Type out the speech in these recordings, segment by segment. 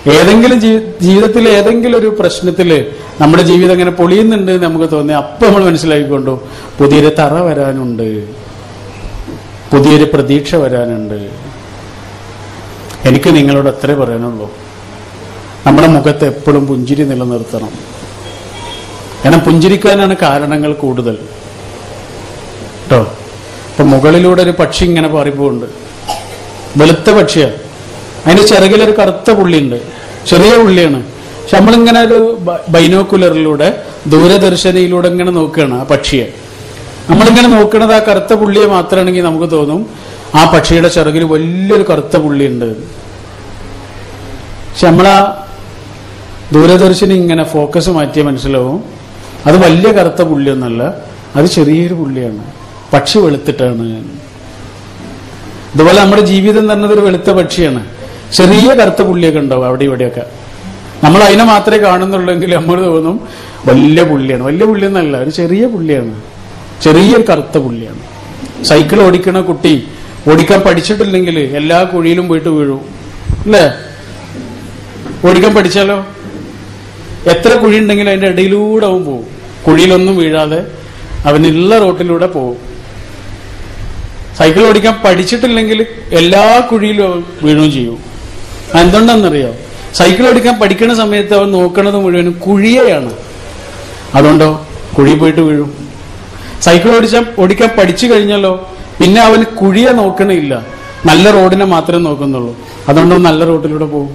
ഏതെങ്കിലും ജീ- ജീവിതത്തിൽ ഏതെങ്കിലും ഒരു പ്രശ്നത്തില് നമ്മുടെ ജീവിതം ഇങ്ങനെ പൊളിയുന്നുണ്ട് എന്ന് നമുക്ക് തോന്നി അപ്പൊ നമ്മൾ മനസ്സിലാക്കിക്കൊണ്ടു പുതിയൊരു തറ വരാനുണ്ട് പുതിയൊരു പ്രതീക്ഷ വരാനുണ്ട് എനിക്ക് നിങ്ങളോട് അത്രേ പറയാനുള്ളൂ നമ്മുടെ മുഖത്ത് എപ്പോഴും പുഞ്ചിരി നിലനിർത്തണം കാരണം പുഞ്ചിരിക്കാനാണ് കാരണങ്ങൾ കൂടുതൽ കേട്ടോ ഇപ്പൊ മുകളിലൂടെ ഒരു പക്ഷി ഇങ്ങനെ പാറിപ്പോണ്ട് വെളുത്ത പക്ഷിയാണ് അതിന്റെ ചിറകിലൊരു കറുത്ത പുള്ളിയുണ്ട് ചെറിയ പുള്ളിയാണ് പക്ഷെ നമ്മളിങ്ങനെ ഒരു ബ- ബൈനോക്കുലറിലൂടെ ദൂരദർശനയിലൂടെ ഇങ്ങനെ നോക്കുകയാണ് ആ പക്ഷിയെ നമ്മളിങ്ങനെ നോക്കണത് ആ കറുത്ത പുള്ളിയെ മാത്രമാണെങ്കിൽ നമുക്ക് തോന്നും ആ പക്ഷിയുടെ ചിറകിൽ വലിയൊരു കറുത്ത പുള്ളിയുണ്ട് പക്ഷെ നമ്മളാ ദൂരദർശനം ഇങ്ങനെ ഫോക്കസ് മാറ്റിയ മനസ്സിലാവും അത് വലിയ കറുത്ത പുള്ളിയൊന്നല്ല അത് ചെറിയൊരു പുള്ളിയാണ് പക്ഷി വെളുത്തിട്ടാണ് ഇതുപോലെ നമ്മുടെ ജീവിതം തന്നെ ഒരു വെളുത്ത പക്ഷിയാണ് ചെറിയ കറുത്ത പുള്ളിയൊക്കെ ഉണ്ടാവും അവിടെ ഇവിടെയൊക്കെ നമ്മൾ അതിനെ മാത്രമേ കാണുന്നുള്ളെങ്കിൽ നമ്മൾ തോന്നും വലിയ പുള്ളിയാണ് വലിയ പുള്ളിയൊന്നല്ല ഒരു ചെറിയ പുള്ളിയാണ് ചെറിയൊരു കറുത്ത പുള്ളിയാണ് സൈക്കിൾ ഓടിക്കണ കുട്ടി ഓടിക്കാൻ പഠിച്ചിട്ടില്ലെങ്കിൽ എല്ലാ കുഴിയിലും പോയിട്ട് വീഴും അല്ലേ ഓടിക്കാൻ പഠിച്ചാലോ എത്ര കുഴി ഉണ്ടെങ്കിലും അതിന്റെ ഇടയിലൂടെ അവൻ പോകും കുഴിയിലൊന്നും വീഴാതെ അവനുള്ള റോട്ടിലൂടെ പോകും സൈക്കിൾ ഓടിക്കാൻ പഠിച്ചിട്ടില്ലെങ്കിൽ എല്ലാ കുഴിയിലും അവൻ വീഴുകയും ചെയ്യും എന്തുകൊണ്ടാണെന്നറിയോ സൈക്കിൾ ഓടിക്കാൻ പഠിക്കുന്ന സമയത്ത് അവൻ നോക്കണത് മുഴുവനും കുഴിയെയാണ് അതുകൊണ്ടോ കുഴി പോയിട്ട് വീഴും സൈക്കിൾ ഓടിച്ചാൽ ഓടിക്കാൻ പഠിച്ചു കഴിഞ്ഞാലോ പിന്നെ അവൻ കുഴിയെ നോക്കണില്ല നല്ല റോഡിനെ മാത്രമേ നോക്കുന്നുള്ളൂ അതുകൊണ്ട് അവൻ നല്ല റോഡിലൂടെ പോകും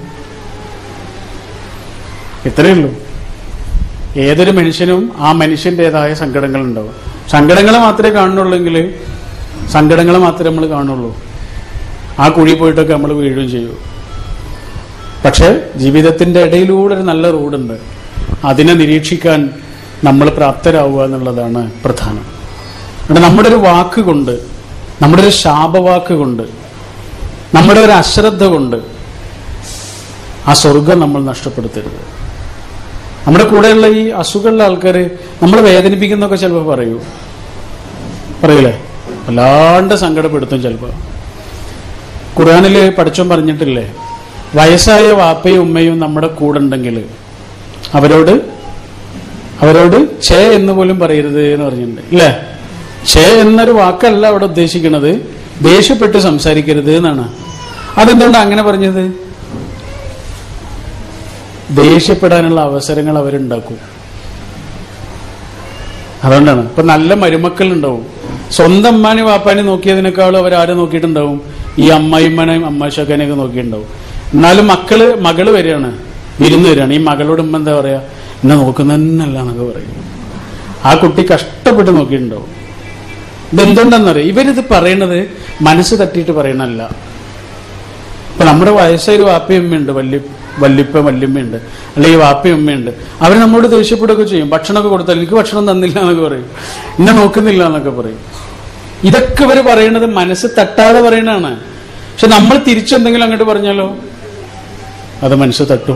ഇത്രയേ ഉള്ളൂ ഏതൊരു മനുഷ്യനും ആ മനുഷ്യന്റേതായ സങ്കടങ്ങൾ ഉണ്ടാവും സങ്കടങ്ങൾ മാത്രമേ കാണുന്നുള്ളെങ്കിൽ സങ്കടങ്ങൾ മാത്രമേ നമ്മൾ കാണുള്ളൂ ആ കുഴി പോയിട്ടൊക്കെ നമ്മൾ വീഴുകയും ചെയ്യൂ പക്ഷെ ജീവിതത്തിന്റെ ഇടയിലൂടെ ഒരു നല്ല റോഡുണ്ട് അതിനെ നിരീക്ഷിക്കാൻ നമ്മൾ പ്രാപ്തരാവുക എന്നുള്ളതാണ് പ്രധാനം ഇവിടെ നമ്മുടെ ഒരു വാക്ക് കൊണ്ട് നമ്മുടെ ഒരു ശാപവാക്ക് കൊണ്ട് നമ്മുടെ ഒരു അശ്രദ്ധ കൊണ്ട് ആ സ്വർഗം നമ്മൾ നഷ്ടപ്പെടുത്തരുത് നമ്മുടെ കൂടെയുള്ള ഈ അസുഖമുള്ള ആൾക്കാർ നമ്മളെ വേദനിപ്പിക്കുന്നൊക്കെ ചിലപ്പോൾ പറയൂ പറയൂലേ വല്ലാണ്ട് സങ്കടപ്പെടുത്തും ചിലപ്പോൾ ഖുർആാനില് പഠിച്ചോൻ പറഞ്ഞിട്ടില്ലേ വയസ്സായ വാപ്പയും ഉമ്മയും നമ്മുടെ കൂടെ ഉണ്ടെങ്കിൽ അവരോട് അവരോട് ഛേ എന്ന് പോലും പറയരുത് എന്ന് പറഞ്ഞിട്ടുണ്ട് ഇല്ലേ ഛേ എന്നൊരു വാക്കല്ല അവിടെ ഉദ്ദേശിക്കുന്നത് ദേഷ്യപ്പെട്ട് സംസാരിക്കരുത് എന്നാണ് അതെന്തുകൊണ്ട് അങ്ങനെ പറഞ്ഞത് ദേഷ്യപ്പെടാനുള്ള അവസരങ്ങൾ അവരുണ്ടാക്കും അതുകൊണ്ടാണ് ഇപ്പൊ നല്ല മരുമക്കൾ ഉണ്ടാവും സ്വന്തം അമ്മാനെ വാപ്പാനെ നോക്കിയതിനേക്കാളും അവരാരെ നോക്കിയിട്ടുണ്ടാവും ഈ അമ്മായിമ്മനെയും അമ്മാശക്കാനെയൊക്കെ നോക്കിയിട്ടുണ്ടാവും എന്നാലും മക്കള് മകള് വരികയാണ് വിരുന്ന് വരികയാണ് ഈ മകളോട് ഉമ്മ എന്താ പറയാ എന്നെ നോക്കുന്നതന്നല്ല എന്നൊക്കെ പറയും ആ കുട്ടി കഷ്ടപ്പെട്ട് നോക്കിയിട്ടുണ്ടാവും ഇതെന്തുണ്ടെന്നറിയാം ഇവരിത് പറയണത് മനസ്സ് തട്ടിയിട്ട് പറയണല്ല ഇപ്പൊ നമ്മുടെ വയസ്സായൊരു വാപ്പയും ഉമ്മയുണ്ട് വല്യ വല്യപ്പ വല്യമ്മയുണ്ട് അല്ലെങ്കിൽ വാപ്പയും ഉമ്മയുണ്ട് അവർ നമ്മളോട് ദേഷ്യപ്പെടുകയൊക്കെ ചെയ്യും ഭക്ഷണമൊക്കെ കൊടുത്താൽ എനിക്ക് ഭക്ഷണം തന്നില്ല എന്നൊക്കെ പറയും എന്നെ നോക്കുന്നില്ല എന്നൊക്കെ പറയും ഇതൊക്കെ ഇവർ പറയണത് മനസ്സ് തട്ടാതെ പറയണതാണ് പക്ഷെ നമ്മൾ തിരിച്ചെന്തെങ്കിലും അങ്ങോട്ട് പറഞ്ഞാലോ അത് മനസ്സ് തട്ടും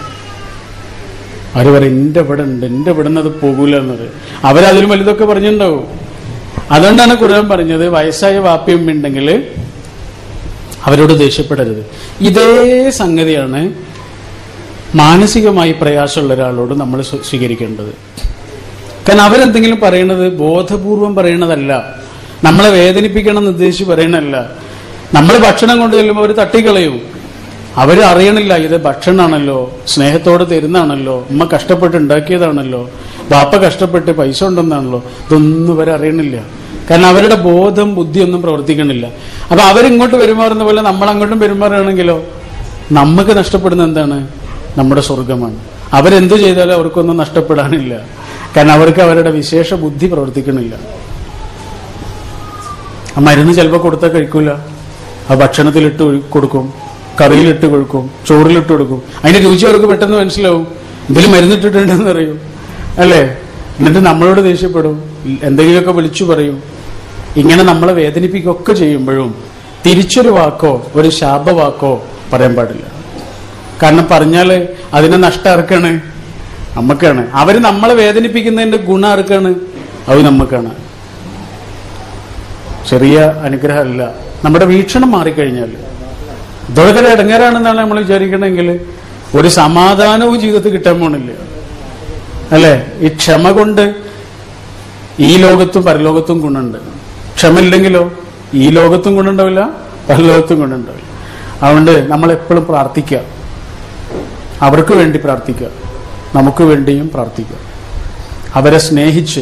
അവര് പറയും എന്റെ ഇവിടെ ഉണ്ട് എന്റെ ഇവിടെ നിന്ന് അത് പോകൂല എന്നത് അവരതിലും വലുതൊക്കെ പറഞ്ഞിട്ടുണ്ടാവും അതുകൊണ്ടാണ് ഖുർആൻ പറഞ്ഞത് വയസ്സായ വാപ്പയും ഉണ്ടെങ്കിൽ അവരോട് ദേഷ്യപ്പെടരുത് ഇതേ സംഗതിയാണ് മാനസികമായി പ്രയാസമുള്ള ഒരാളോട് നമ്മൾ സ്വ- സ്വീകരിക്കേണ്ടത് കാരണം അവരെന്തെങ്കിലും പറയണത് ബോധപൂർവം പറയണതല്ല നമ്മളെ വേദനിപ്പിക്കണം എന്ന് ഉദ്ദേശിച്ച് പറയണതല്ല നമ്മൾ ഭക്ഷണം കൊണ്ട് ചെല്ലുമ്പോൾ അവർ തട്ടിക്കളയും അവർ അറിയണില്ല ഇത് ഭക്ഷണമാണല്ലോ സ്നേഹത്തോട് തരുന്നതാണല്ലോ ഉമ്മ കഷ്ടപ്പെട്ട് ഉണ്ടാക്കിയതാണല്ലോ ബാപ്പ കഷ്ടപ്പെട്ട് പൈസ ഉണ്ടെന്നാണല്ലോ ഇതൊന്നും ഇവർ അറിയണില്ല കാരണം അവരുടെ ബോധം ബുദ്ധിയൊന്നും പ്രവർത്തിക്കണില്ല അപ്പൊ അവരിങ്ങോട്ട് പെരുമാറുന്ന പോലെ നമ്മൾ അങ്ങോട്ടും പെരുമാറുകയാണെങ്കിലോ നമുക്ക് നഷ്ടപ്പെടുന്ന എന്താണ് നമ്മുടെ സ്വർഗമാണ് അവരെന്തു ചെയ്താലും അവർക്കൊന്നും നഷ്ടപ്പെടാനില്ല കാരണം അവർക്ക് അവരുടെ വിശേഷ ബുദ്ധി പ്രവർത്തിക്കണില്ല ആ മരുന്ന് ചിലപ്പോൾ കൊടുത്താൽ കഴിക്കൂല ആ ഭക്ഷണത്തിലിട്ട് ഒഴി- കൊടുക്കും കറിയിലിട്ട് കൊടുക്കും ചോറിലിട്ട് കൊടുക്കും അതിന്റെ രുചി അവർക്ക് പെട്ടെന്ന് മനസ്സിലാവും ഇതിൽ മരുന്നിട്ടിട്ടുണ്ടെന്ന് അറിയും അല്ലേ എന്നിട്ട് നമ്മളോട് ദേഷ്യപ്പെടും എന്തെങ്കിലുമൊക്കെ വിളിച്ചു പറയും ഇങ്ങനെ നമ്മളെ വേദനിപ്പിക്കുകയൊക്കെ ചെയ്യുമ്പോഴും തിരിച്ചൊരു വാക്കോ ഒരു ശാപവാക്കോ പറയാൻ പാടില്ല കാരണം പറഞ്ഞാല് അതിനെ നഷ്ടം ആർക്കാണ് നമുക്കാണ് അവര് നമ്മളെ വേദനിപ്പിക്കുന്നതിന്റെ ഗുണം ആർക്കാണ് അത് നമുക്കാണ് ചെറിയ അനുഗ്രഹമല്ല നമ്മുടെ വീക്ഷണം മാറിക്കഴിഞ്ഞാൽ ഇതൊക്കെ ഇടങ്ങേറാണെന്നാണ് നമ്മൾ വിചാരിക്കണമെങ്കിൽ ഒരു സമാധാനവും ജീവിതത്തിൽ കിട്ടാൻ പോണില്ല അല്ലെ ഈ ക്ഷമ കൊണ്ട് ഈ ലോകത്തും പരലോകത്തും ഗുണമുണ്ട് ക്ഷമ ഇല്ലെങ്കിലോ ഈ ലോകത്തും ഗുണമുണ്ടാവില്ല പരലോകത്തും ഗുണമുണ്ടാവില്ല അതുകൊണ്ട് നമ്മൾ എപ്പോഴും പ്രാർത്ഥിക്കുക അവർക്ക് വേണ്ടി പ്രാർത്ഥിക്കുക നമുക്ക് വേണ്ടിയും പ്രാർത്ഥിക്കുക അവരെ സ്നേഹിച്ച്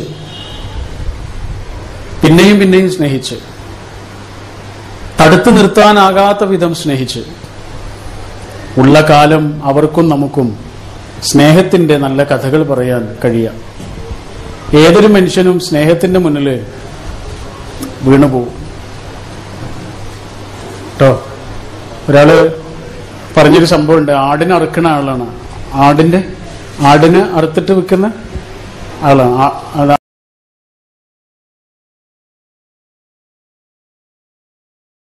പിന്നെയും പിന്നെയും സ്നേഹിച്ച് തടുത്തു നിർത്താനാകാത്ത വിധം സ്നേഹിച്ച് ഉള്ള കാലം അവർക്കും നമുക്കും സ്നേഹത്തിന്റെ നല്ല കഥകൾ പറയാൻ കഴിയാം ഏതൊരു മനുഷ്യനും സ്നേഹത്തിന്റെ മുന്നിൽ വീണുപോകും കേട്ടോ ഒരാള് പറഞ്ഞൊരു സംഭവമുണ്ട് ആടിനെ അറുക്കുന്ന ആളാണ് ആടിന്റെ ആടിനെ അറുത്തിട്ട് വിൽക്കുന്ന ആളാണ് ആ- അത്